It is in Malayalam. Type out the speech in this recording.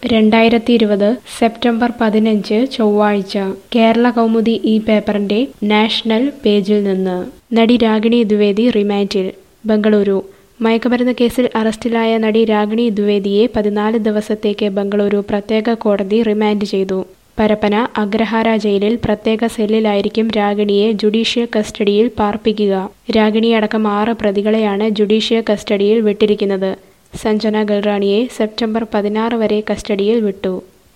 രണ്ടായിരത്തി ഇരുപത് സെപ്റ്റംബർ പതിനഞ്ച് ചൊവ്വാഴ്ച കേരള കൗമുദി ഈ പേപ്പറിന്റെ നാഷണൽ പേജിൽ നിന്ന് നടി രാഗിണി ദ്വിവേദി റിമാൻഡിൽ ബംഗളൂരു മയക്കുമരുന്ന് കേസിൽ അറസ്റ്റിലായ നടി രാഗിണി ദ്വിവേദിയെ പതിനാല് ദിവസത്തേക്ക് ബംഗളൂരു പ്രത്യേക കോടതി റിമാൻഡ് ചെയ്തു പരപ്പന അഗ്രഹാര ജയിലിൽ പ്രത്യേക സെല്ലിലായിരിക്കും രാഗിണിയെ ജുഡീഷ്യൽ കസ്റ്റഡിയിൽ പാർപ്പിക്കുക രാഗിണിയടക്കം ആറ് പ്രതികളെയാണ് ജുഡീഷ്യൽ കസ്റ്റഡിയിൽ വിട്ടിരിക്കുന്നത് സഞ്ജന ഗൽറാണിയെ സെപ്റ്റംബർ പതിനാറ് വരെ കസ്റ്റഡിയിൽ വിട്ടു